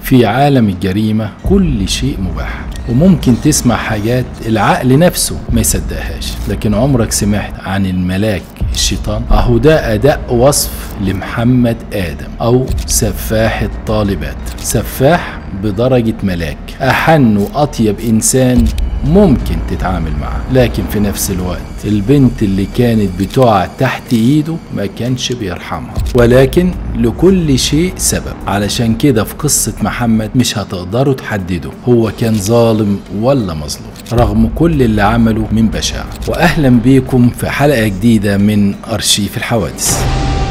في عالم الجريمة كل شيء مباح وممكن تسمع حاجات العقل نفسه ما يصدقهاش لكن عمرك سمعت عن الملاك الشيطان اهو ده اداء وصف لمحمد ادم او سفاح الطالبات سفاح بدرجة ملاك احن واطيب انسان ممكن تتعامل معاه لكن في نفس الوقت البنت اللي كانت بتقع تحت ايده ما كانش بيرحمها ولكن لكل شيء سبب علشان كده في قصة محمد مش هتقدروا تحددوا هو كان ظالم ولا مظلوم رغم كل اللي عمله من بشاعة واهلا بيكم في حلقة جديدة من ارشيف الحوادث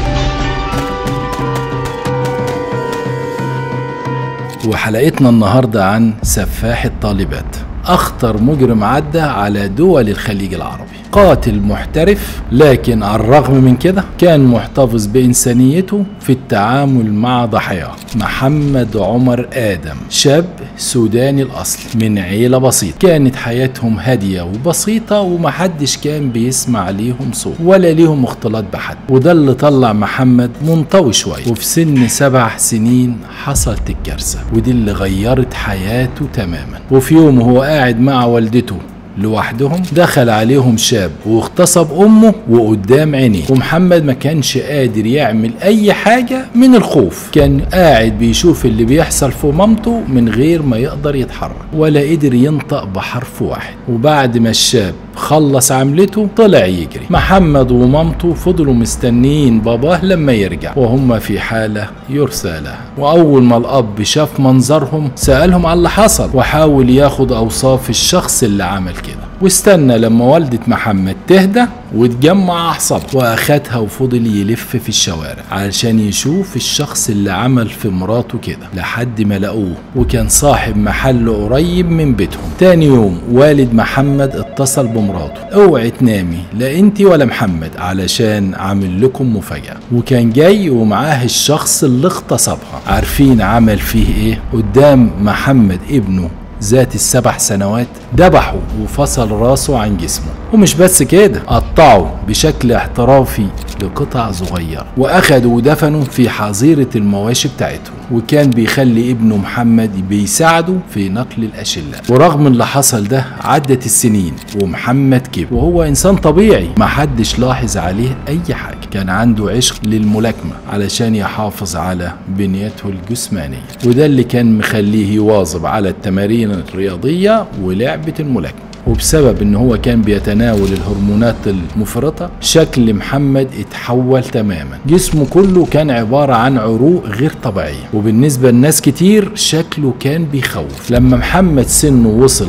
وحلقتنا النهاردة عن سفاح الطالبات أخطر مجرم عدى على دول الخليج العربي قاتل محترف لكن على الرغم من كده كان محتفظ بإنسانيته في التعامل مع ضحاياه محمد عمر آدم شاب سوداني الأصل من عيلة بسيطة كانت حياتهم هادية وبسيطة ومحدش كان بيسمع ليهم صوت ولا ليهم اختلاط بحد وده اللي طلع محمد منطوي شوية وفي سن سبع سنين حصلت الكارثة ودي اللي غيرت حياته تماما وفي يوم هو قاعد مع والدته لوحدهم دخل عليهم شاب واغتصب امه وقدام عينيه ومحمد ما كانش قادر يعمل اي حاجه من الخوف كان قاعد بيشوف اللي بيحصل في مامته من غير ما يقدر يتحرك ولا قدر ينطق بحرف واحد وبعد ما الشاب خلص عملته طلع يجري محمد ومامته فضلوا مستنيين باباه لما يرجع وهم في حالة يرثى لها وأول ما الأب شاف منظرهم سألهم على اللي حصل وحاول ياخد أوصاف الشخص اللي عمل كده واستنى لما والدة محمد تهدى وتجمع أعصابها وأخدها وفضل يلف في الشوارع علشان يشوف الشخص اللي عمل في مراته كده لحد ما لقوه وكان صاحب محل قريب من بيتهم تاني يوم والد محمد اتصل بمراته اوعي تنامي لا انت ولا محمد علشان عامل لكم مفاجأة وكان جاي ومعاه الشخص اللي اغتصبها عارفين عمل فيه ايه قدام محمد ابنه ذات السبع سنوات ذبحوا وفصل راسه عن جسمه ومش بس كده قطعوا بشكل احترافي لقطع صغيرة واخدوا ودفنوا في حظيرة المواشي بتاعتهم وكان بيخلي ابنه محمد بيساعده في نقل الاشلاء ورغم اللي حصل ده عدت السنين ومحمد كبر وهو انسان طبيعي محدش لاحظ عليه اي حاجة كان عنده عشق للملاكمة علشان يحافظ على بنيته الجسمانية وده اللي كان مخليه يواظب على التمارين الرياضية ولعبة الملاكمة وبسبب ان هو كان بيتناول الهرمونات المفرطة شكل محمد اتحول تماما جسمه كله كان عبارة عن عروق غير طبيعية وبالنسبة لناس كتير شكله كان بيخوف لما محمد سنه وصل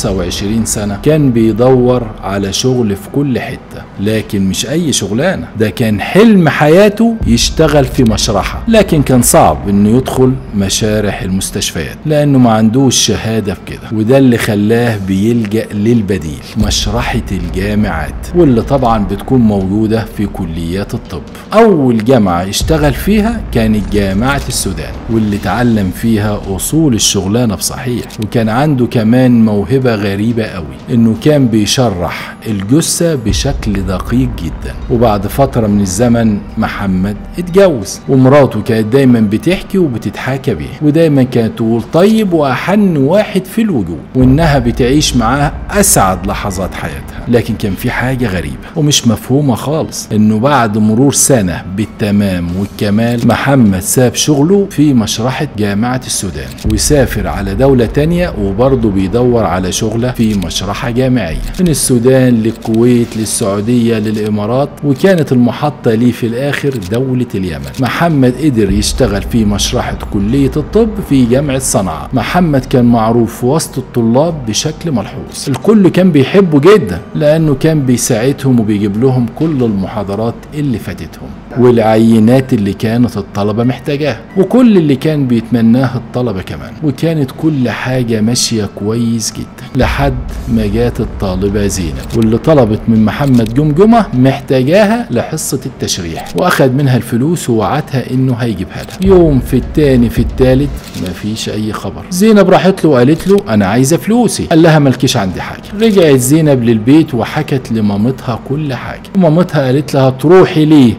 25 سنة كان بيدور على شغل في كل حتة لكن مش اي شغلانة ده كان حلم حياته يشتغل في مشرحة لكن كان صعب انه يدخل مشارح المستشفيات لانه ما عندوش شهادة في كده وده اللي خلاه بيلجأ للبديل مشرحة الجامعات واللي طبعا بتكون موجودة في كليات الطب أول جامعة اشتغل فيها كانت جامعة السودان واللي اتعلم فيها أصول الشغلانة بصحيح وكان عنده كمان موهبة غريبة قوي إنه كان بيشرح الجثة بشكل دقيق جدا وبعد فترة من الزمن محمد اتجوز ومراته كانت دايما بتحكي وبتتحاكى بيه ودايما كانت تقول طيب وأحن واحد في الوجود وإنها بتعيش معاه اسعد لحظات حياتها لكن كان في حاجه غريبه ومش مفهومه خالص انه بعد مرور سنه بالتمام والكمال محمد ساب شغله في مشرحه جامعه السودان وسافر على دوله تانية وبرضه بيدور على شغله في مشرحه جامعيه من السودان للكويت للسعوديه للامارات وكانت المحطه ليه في الاخر دوله اليمن محمد قدر يشتغل في مشرحه كليه الطب في جامعه صنعاء محمد كان معروف في وسط الطلاب بشكل ملحوظ الكل كان بيحبه جدا لانه كان بيساعدهم وبيجيب لهم كل المحاضرات اللي فاتتهم والعينات اللي كانت الطلبة محتاجاها وكل اللي كان بيتمناه الطلبة كمان وكانت كل حاجة ماشية كويس جدا لحد ما جات الطالبة زينب واللي طلبت من محمد جمجمة محتاجاها لحصة التشريح واخد منها الفلوس ووعدها انه هيجيبها لها يوم في التاني في التالت مفيش اي خبر زينب راحت له وقالت له انا عايزة فلوسي قال لها مالكيش عندي حاجة رجعت زينب للبيت وحكت لمامتها كل حاجة ومامتها قالت لها تروحي ليه وتهدي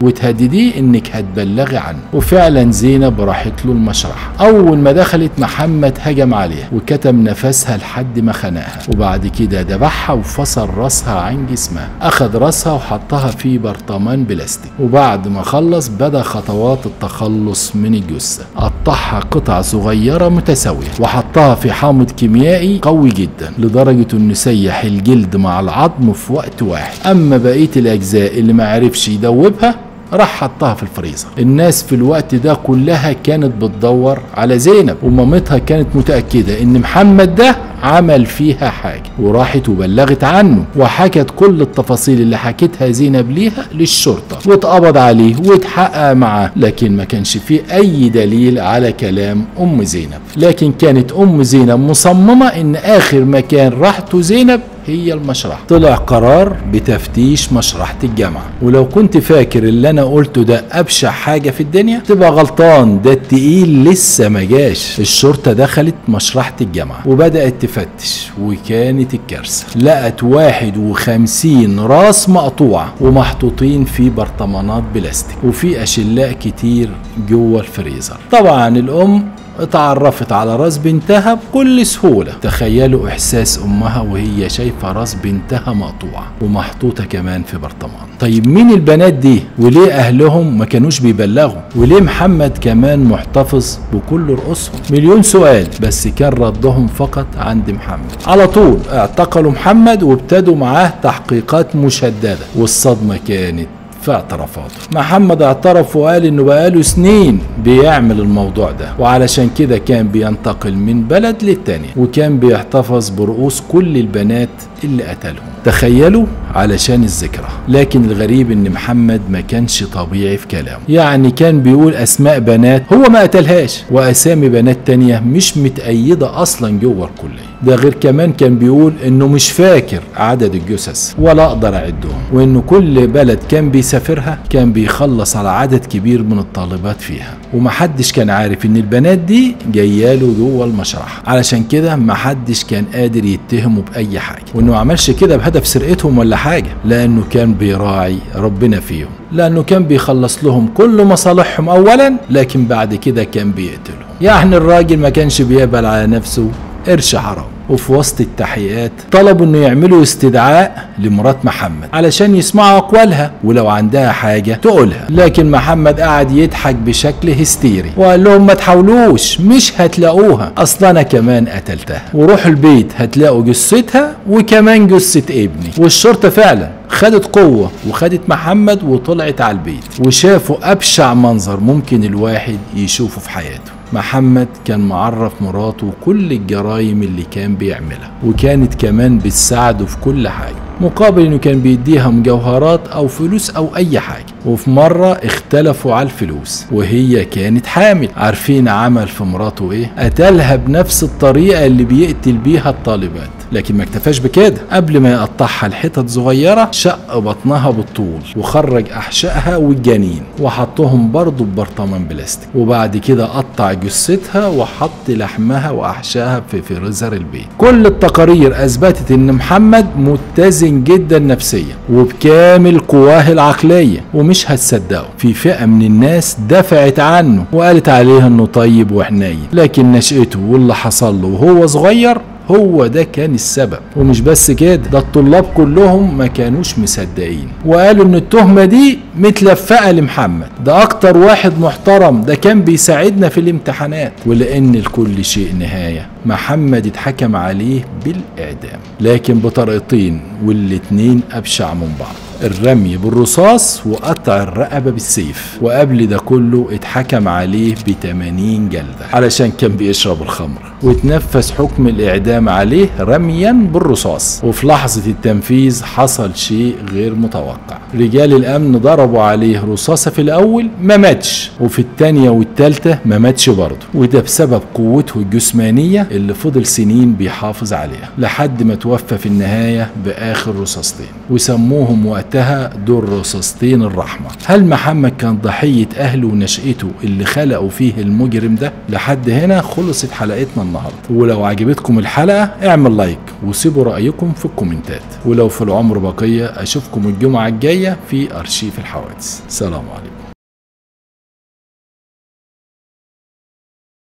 تهدديه انك هتبلغي عنه وفعلا زينب راحت له المشرحة اول ما دخلت محمد هجم عليها وكتم نفسها لحد ما خنقها وبعد كده ذبحها وفصل راسها عن جسمها اخد راسها وحطها في برطمان بلاستيك وبعد ما خلص بدا خطوات التخلص من الجثة قطعها قطع صغيرة متساوية وحطها في حامض كيميائي قوي جدا لدرجة انه سيح الجلد مع العظم في وقت واحد اما بقية الاجزاء اللي ما عرفش يدوبها راح حطها في الفريزر الناس في الوقت ده كلها كانت بتدور على زينب ومامتها كانت متأكدة ان محمد ده عمل فيها حاجة وراحت وبلغت عنه وحكت كل التفاصيل اللي حكتها زينب ليها للشرطة واتقبض عليه واتحقق معاه لكن ما كانش فيه اي دليل على كلام ام زينب لكن كانت ام زينب مصممة ان اخر مكان راحته زينب هي المشرحة طلع قرار بتفتيش مشرحة الجامعة ولو كنت فاكر اللي انا قلته ده ابشع حاجة في الدنيا تبقى غلطان ده التقيل لسه ما جاش الشرطة دخلت مشرحة الجامعة وبدأت تفتش وكانت الكارثة لقت واحد وخمسين راس مقطوعة ومحطوطين في برطمانات بلاستيك وفي أشلاء كتير جوه الفريزر طبعا الأم اتعرفت على راس بنتها بكل سهولة تخيلوا إحساس أمها وهي شايفة راس بنتها مقطوعة ومحطوطة كمان في برطمان طيب مين البنات دي وليه أهلهم ما كانوش بيبلغوا وليه محمد كمان محتفظ بكل رؤوسهم مليون سؤال بس كان ردهم فقط عند محمد على طول اعتقلوا محمد وابتدوا معاه تحقيقات مشددة والصدمة كانت في اعترافاته محمد اعترف وقال انه بقاله سنين بيعمل الموضوع ده وعلشان كده كان بينتقل من بلد للتانية وكان بيحتفظ برؤوس كل البنات اللي قتلهم تخيلوا علشان الذكرى لكن الغريب ان محمد ما كانش طبيعي في كلامه يعني كان بيقول اسماء بنات هو ما قتلهاش واسامي بنات تانية مش متأيدة اصلا جوه الكلية ده غير كمان كان بيقول انه مش فاكر عدد الجثث ولا اقدر اعدهم وانه كل بلد كان بيسافرها كان بيخلص على عدد كبير من الطالبات فيها ومحدش كان عارف ان البنات دي جاياله جوه المشرحة علشان كده محدش كان قادر يتهمه باي حاجة وانه ما عملش كده بهدف سرقتهم ولا حاجة لانه كان بيراعي ربنا فيهم لانه كان بيخلص لهم كل مصالحهم اولا لكن بعد كده كان بيقتلهم يعني الراجل ما كانش بيقبل على نفسه قرش حرام وفي وسط التحقيقات طلبوا انه يعملوا استدعاء لمرات محمد علشان يسمعوا اقوالها ولو عندها حاجه تقولها لكن محمد قعد يضحك بشكل هستيري وقال لهم ما تحاولوش مش هتلاقوها اصلا انا كمان قتلتها وروحوا البيت هتلاقوا جثتها وكمان جثه ابني والشرطه فعلا خدت قوة وخدت محمد وطلعت على البيت وشافوا أبشع منظر ممكن الواحد يشوفه في حياته محمد كان معرف مراته كل الجرائم اللي كان بيعملها وكانت كمان بتساعده في كل حاجة مقابل انه كان بيديها مجوهرات او فلوس او اي حاجة وفي مرة اختلفوا على الفلوس وهي كانت حامل عارفين عمل في مراته ايه قتلها بنفس الطريقة اللي بيقتل بيها الطالبات لكن ما اكتفاش بكده قبل ما يقطعها لحتت صغيرة شق بطنها بالطول وخرج احشائها والجنين وحطهم برضه ببرطمان بلاستيك وبعد كده قطع جثتها وحط لحمها واحشائها في فريزر البيت كل التقارير اثبتت ان محمد متزن جدا نفسيا وبكامل قواه العقلية ومش هتصدقوا في فئة من الناس دفعت عنه وقالت عليه انه طيب وحنين لكن نشأته واللي حصل له وهو صغير هو ده كان السبب ومش بس كده ده الطلاب كلهم ما كانوش مصدقين وقالوا ان التهمه دي متلفقه لمحمد ده اكتر واحد محترم ده كان بيساعدنا في الامتحانات ولان لكل شيء نهايه محمد اتحكم عليه بالاعدام لكن بطريقتين والاتنين ابشع من بعض الرمي بالرصاص وقطع الرقبة بالسيف وقبل ده كله اتحكم عليه ب 80 جلدة علشان كان بيشرب الخمر واتنفذ حكم الإعدام عليه رميا بالرصاص وفي لحظة التنفيذ حصل شيء غير متوقع رجال الأمن ضربوا عليه رصاصة في الأول ما ماتش وفي التانية والتالتة ما ماتش برضه وده بسبب قوته الجسمانية اللي فضل سنين بيحافظ عليها لحد ما توفى في النهاية بآخر رصاصتين وسموهم وقتها دول رصاصتين الرحمة هل محمد كان ضحية أهله ونشأته اللي خلقوا فيه المجرم ده لحد هنا خلصت حلقتنا النهاردة ولو عجبتكم الحلقة اعمل لايك وسيبوا رأيكم في الكومنتات ولو في العمر بقية أشوفكم الجمعة الجاية في أرشيف الحوادث سلام عليكم